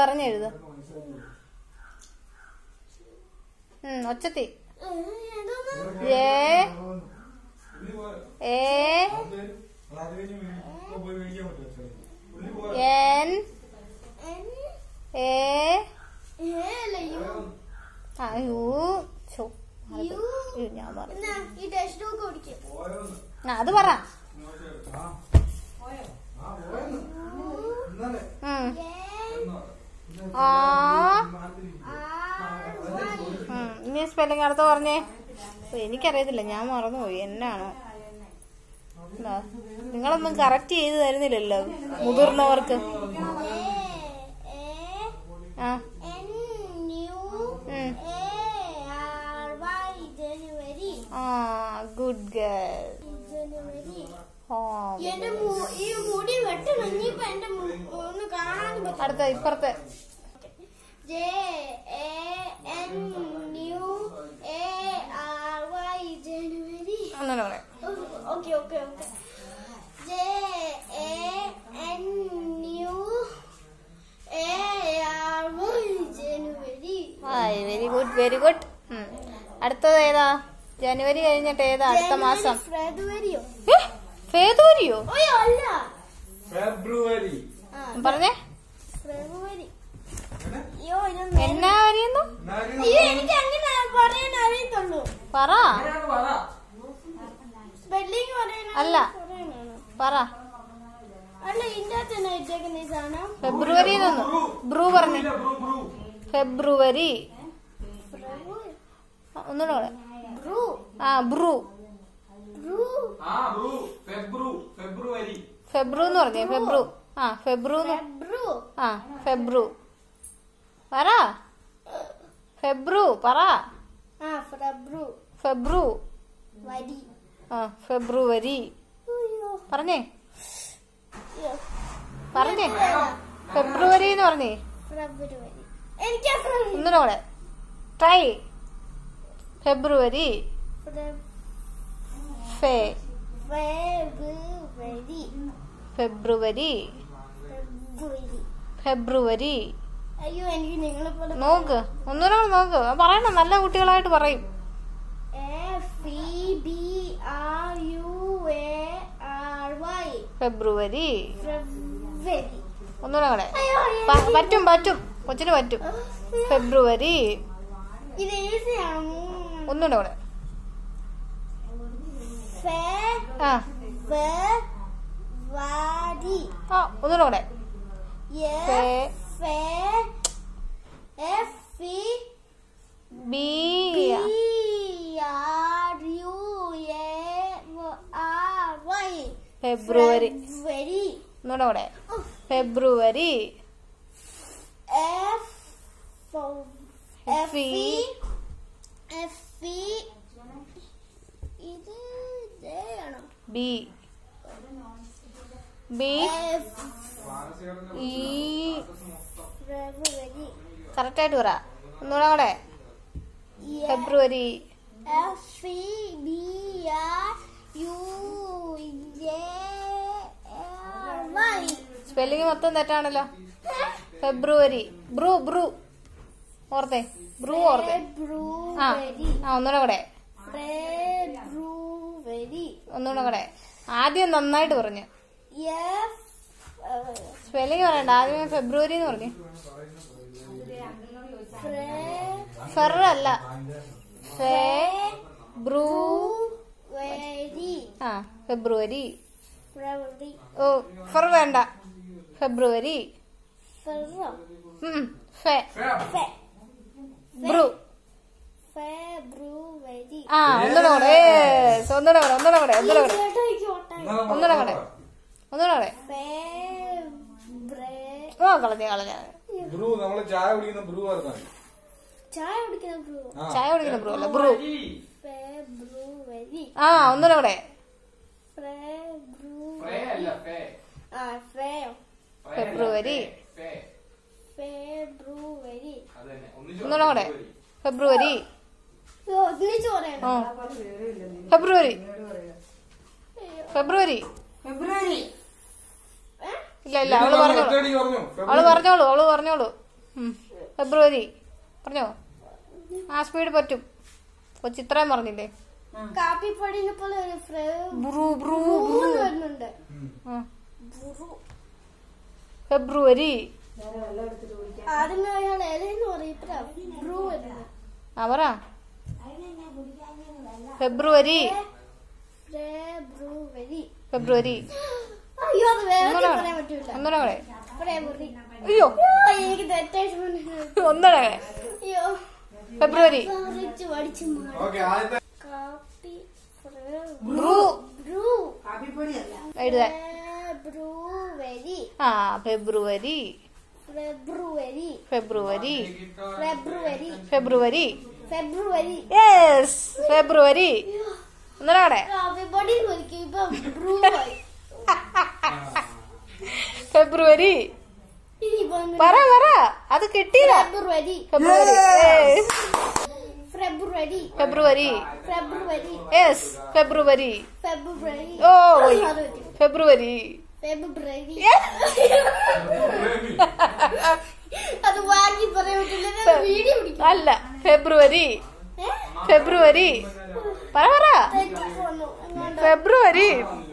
പറഞ്ഞെഴുത് ഉം ഒച്ചത്തി A A N A ആ യു ചോ യു, ഞാൻ പറഞ്ഞു ഈ ടെക്സ്റ്റ് ബുക്ക് ഓടിക്കും ആ അത് പറ ഉം. ആ ഉം. ഇനി സ്പെല്ലിംഗ് അടുത്ത് പറഞ്ഞേ ഓ, എനിക്കറിയത്തില്ല ഞാൻ മറന്നുപോയി എന്നാണോ എന്താ നിങ്ങളൊന്നും കറക്റ്റ് ചെയ്ത് തരുന്നില്ലല്ലോ മുതിർന്നവർക്ക് ആ ഉം. ജനുവരി ആ ഗുഡ് ഗേൾ ജനുവരി ഓ എന്റെ മു- ഈ മുടി വെട്ടണം ഇനിയിപ്പോ എന്റെ മു- ഒന്ന് കാണാൻ പറ്റും അടുത്ത ഇപ്പുറത്തെ J A N U A R Y ജനുവരി ഒന്നുകൂടെ പറയാം okay okay okay J A N U A R Y ജനുവരി hi very good very good അടുത്തത് ഏതാ ജനുവരി കഴിഞ്ഞിട്ട് ഏതാ അടുത്ത മാസം ഫെബ്രുവരിയോ ഏ, ഫെബ്രുവരിയോ ഓയോ അല്ല ഫെബ്രുവരി ആ, പറഞ്ഞേ ഫെബ്രുവരി അയ്യോ ഇതൊന്നും എന്നാ വരിയെന്നു അയ്യോ എനിക്ക് അങ്ങനെ പറയാൻ അറിയത്തുള്ളൂ പറ സ്പെല്ലിംഗ് പറയാൻ അല്ല. പറയാനാണ്. പറ അല്ല ഇതിന്റെ അകത്ത് തന്നെ ഇട്ടേക്കുന്ന ഈ സാധനം ഫെബ്രുവരി എന്നൊന്നു ബ്രൂ പറഞ്ഞു ഫെബ്രുവരി ഫെബ്രുവരി. ആ, ഒന്നുകൂടെ പറയാം ബ്രൂ ആ ബ്രൂ ബ്രൂ ആ ബ്രൂ ഫെബ്രു ഫെബ്രുവരി ഫെബ്രു എന്ന് പറഞ്ഞേ ഫെബ്രു ആ ഫെബ്രു എന്ന് ഫെബ്രു ആ ഫെബ്രു പറ ഫെബ്രു പറ ആ ഫെബ്രു ഫെബ്രു വരി ആ ഫെബ്രുവരി അയ്യോ പറഞ്ഞേ അയ്യോ. പറഞ്ഞേ ഫെബ്രുവരി എന്ന് പറഞ്ഞേ ഫെബ്രുവരി എനിക്ക് ഒന്നുകൂടെ ട്രൈ ഫെബ്രുവരി ഫെ ഫെബ്രുവരി ഫെബ്രുവരി ഫെബ്രുവരി ഫെബ്രുവരി അയ്യോ എനിക്ക് നിങ്ങളെ പോലെ നോക്ക് ഒന്നുകൂടെ നോക്ക് ആ, പറയണം നല്ല കുട്ടികളായിട്ട് പറയും F E B R U A R Y ഫെബ്രുവരി ഫെബ്രുവരി ഒന്നുകൂടെ കൂടെ അയ്യോ പ- പറ്റും പറ്റും കൊച്ചിന് പറ്റും ഫെബ്രുവരി ഇത് ഈസിയാണ് ഒന്നുകൂടെ കൂടെ ഫെ ആ ഫെ വാരി ആ ഒന്നുകൂടെ കൂടെ ഫെ ഫെ F E B B R U A R Y ഫെബ്രുവരി ഫെബ്രുവരി ഒന്നുകൂടെ കൂടെ ഫെബ്രുവരി F F E F E ഇത് J ആണോ ബി ബി എഫ് ഈ ഫെബ്രുവരി കറക്റ്റായിട്ട് പറ ഒന്നുകൂടെ കൂടെ ഫെബ്രുവരി F E B R U A R Y spelling മൊത്തം തെറ്റാണല്ലോ ഫെബ്രുവരി ബ്രൂ ബ്രൂ ഓർത്തേ ബ്രൂ ഓർത്തേ ആ ഫെബ്രുവരി ആ ഒന്നുകൂടെ കൂടെ ഫെബ്രുവരി ഒന്നുകൂടെ കൂടെ ആദ്യം നന്നായിട്ട് പറഞ്ഞു എഫ് സ്പെല്ലിംഗ് പറയണ്ട ആദ്യം ഫെബ്രുവരി എന്ന് പറഞ്ഞു ഫെർ അല്ല ഫെ ബ്രൂ ഫെബ്രുവരി ആ ഫെബ്രുവരി ഫെബ്രുവരി ഓ ഫെർ വേണ്ട ഫെബ്രുവരി ഫെബ്രുവരി ഉം, ഫെ ഫെ ബ്രൂ ഫെബ്രുവരി ആ ഒന്നുകൂടെ കൂടെ ഏ, ഒന്നുകൂടെ കൂടെ ഒന്നുകൂടെ കൂടെ ഒന്നുകൂടെ കൂടെ ഒന്നുകൂടെ കൂടെ ഒന്നുകൂടെ കൂടെ ഫെബ്രുവരി ഓ കളഞ്ഞ കളഞ്ഞ ബ്രൂ നമ്മള് ചായ കുടിക്കുന്ന ബ്രൂ പറഞ്ഞാൽ ചായ കുടിക്കുന്ന ബ്രൂ ചായ കുടിക്കുന്ന ബ്രൂ അല്ല ബ്രൂ ഫെബ്രുവരി ആ ഒന്നുകൂടെ കൂടെ ഫെബ്രുവരി ആ ഫെ ഫെബ്രുവരി ഫെബ്രുവരി ഒന്നുകൂടെ കൂടെ ഫെബ്രുവരി ഒന്നിച്ച് പറയണം ആ ഫെബ്രുവരി ഫെബ്രുവരി ഫെബ്രുവരി ഇല്ല ഇല്ല അവള് പറഞ്ഞോളൂ പറഞ്ഞു അവള് പറഞ്ഞോളൂ അവള് പറഞ്ഞോളൂ ഉം. ഫെബ്രുവരി പറഞ്ഞോ ആ സ്പീഡ് പറ്റും കൊച്ചു ഇത്രയും പറഞ്ഞില്ലേ കാപ്പിപ്പൊടിനെ പോലെ ഒരു ഫ്രേ ബ്രൂ ബ്രൂ ബ്രൂ എന്ന് വരുന്നുണ്ട് ആ. ബ്രൂ ഫെബ്രുവരി ആദ്യമേ അയാൾ ഏതെന്ന് പറയും ഇത്ര ബ്രൂ വരുന്നത് ആ പറ ഫെബ്രുവരി ഫെബ്രുവരി ഫെബ്രുവരി അയ്യോ അത് വേറെ ഒന്നുകൂടെ പറയാൻ പറ്റൂല ഒന്നുകൂടെ കൂടെ ഫെബ്രുവരി അയ്യോ അയ്യോ, എനിക്ക് തെറ്റായിട്ട് മനസ്സിലായി. ഒന്നുകൂടെ അയ്യോ ഫെബ്രുവരി പറിച്ച് പഠിച്ചു മാറി. ഓക്കെ ആദ്യത്തെ കാപ്പി ബ്രൂ ബ്രൂ എഴുതാൻ ഫെബ്രുവരി ആ ഫെബ്രുവരി ഫെബ്രുവരി ഫെബ്രുവരി ഫെബ്രുവരി ഫെബ്രുവരി ഫെബ്രുവരി യെസ് ഫെബ്രുവരി ഒന്നുകൂടെ കൂടെ കാപ്പിപ്പൊടി കുറിക്കും ഇപ്പൊ ബ്രൂ ആയി ഫെബ്രുവരി ഇനിയിപ്പോ ഒന്ന് പറ പറ അത് കിട്ടിയില്ല ഫെബ്രുവരി ഫെബ്രുവരി Yes. ഫെബ്രുവരി ഫെബ്രുവരി ഫെബ്രുവരി യെസ് ഫെബ്രുവരി ഫെബ്രുവരി ഓ അത് പറ്റി. ഫെബ്രുവരി ഫെബ്രുവരി Yes. അത് വാങ്ങി പറയാൻ പറ്റില്ല ഞാൻ വീഡിയോ പിടിക്കും അല്ല ഫെബ്രുവരി ഏ? ഫെബ്രുവരി പറ പറ തെറ്റി പോന്നു എങ്ങാണ്ട് ഫെബ്രുവരി